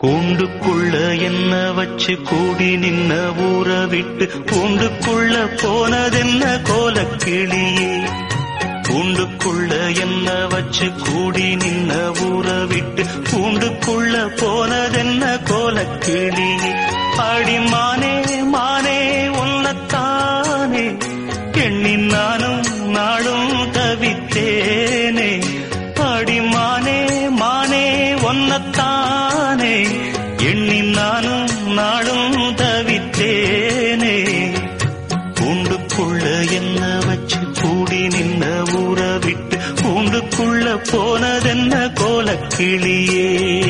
கூண்டுக்குள்ள என்ன வச்சு கூடி நின்ன ஊற விட்டு கூண்டுக்குள்ள போனதென்ன கோலக்கிளியே கூண்டுக்குள்ள என்ன வச்சு கூடி நின்ன ஊற விட்டு கூண்டுக்குள்ள போனதென்ன கோலக்கிளியே அடி மானே மானே உன்னத்தானே எண்ணி நானும் நாளும் தவித்தேனே அடி மானே மானே ஒன்னத்தானே எண்ணி நானும் நாளும் தவித்தேனே கூண்டுக்குள்ள என்ன வச்சு கூடி நின்ன ஊற விட்டு கூண்டுக்குள்ள போனதென்ன கோலக்கிளியே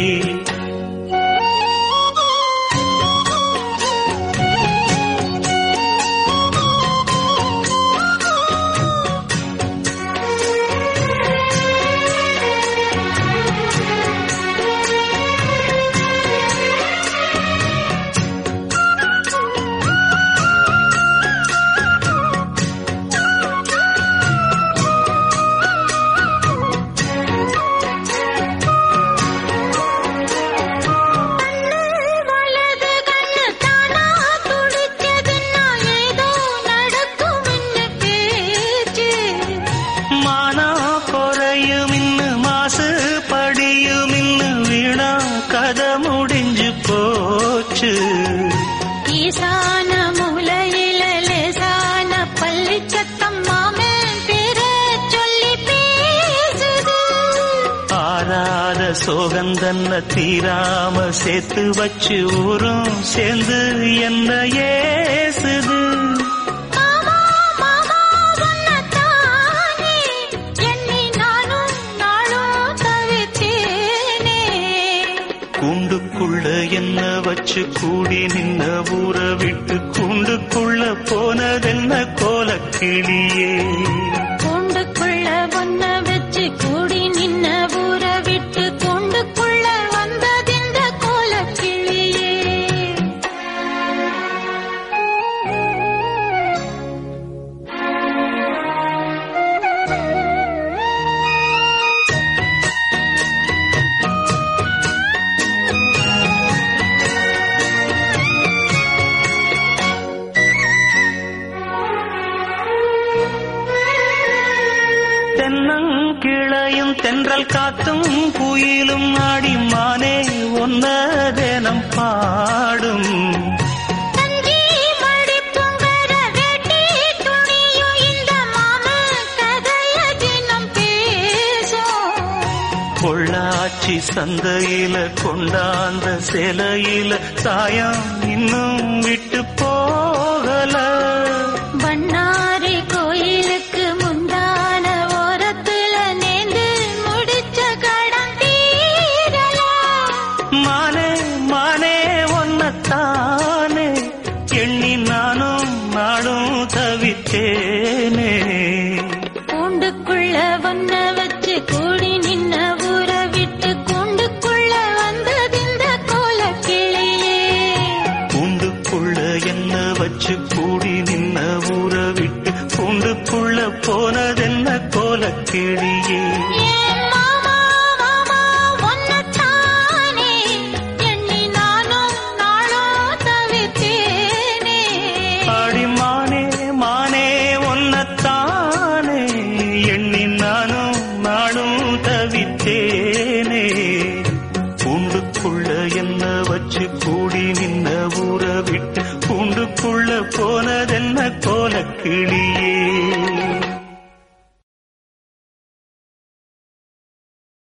வலது கண்ணு தானா துடிச்சதுன்னா ஏதோ நடக்கும்னு பேச்சு மானா குறையும் இன்னு மாசு படியும் இன்னு வீணா கதை முடிஞ்சு போச்சு ஈசான மூலையில லேசான பள்ளி சத்தம் மாமன் பேர சொல்லி பேசுது ஆறாத சோகந்தன்ன தீராம சேர்த்து வச்சு ஊரும் சேர்ந்து என்ன ஏசுது மாமா மாமா உன்னத்தானே எண்ணி நானும் நாளும் தவித்தேனே கூண்டுக்குள்ள என்ன வச்சு கூடி நின்ன ஊற விட்டு கூண்டுக்குள்ள போனதென்ன கோலக்கிளியே கூண்டுக்குள்ள ஒன்ன வச்சு கூடி நின்ன ஊற விட்டு கூண்டுக்குள்ள வந்ததிந்த கோலக்கிளியே தென்னங்கிளையும் தென்றல் காத்தும் குயிலும் ஆடி மானே ஒன்ன தினம் பாடும் தஞ்சி மடிப்புங்கர வேட்டி துணியும் இந்த மாமன் கதைய தினம் பேசும் பொள்ளாச்சி சந்தையில கொண்டாந்த சிலையில சாயம் இன்னும் விட்டு போகல பண்ணாரி கோயிலுக்கு முந்தான ஓரத்துல நேந்து முடிச்ச கடம் தீரலாம் மானே மானே ஒன்னத்தானே எண்ணி நானும் நாடும் தவித்தேனே கூண்டுக்குள்ள ஒன்ன வச்சு கூடி நின்ன ஊற விட்டு கூண்டுக்குள்ள வந்ததிந்த கோலக்கிளியே கூண்டுக்குள்ள என்ன வச்சு கூடி நின்ன ஊற விட்டு கூண்டுக்குள்ள போனதென்ன கோலக்கிளியே ஏன் மாமா மாமா உன்னத்தானே எண்ணி நானும் நாளும் தவித்தேனே ஆடி மானே மானே ஒன்னத்தானே எண்ணி நானும் நானும் தவித்தேனே கூண்டுக்குள்ள என்ன வச்சு கூடி நின்ன ஊற விட்டு கூண்டுக்குள்ள போனதென்ன கோலக்கிளியே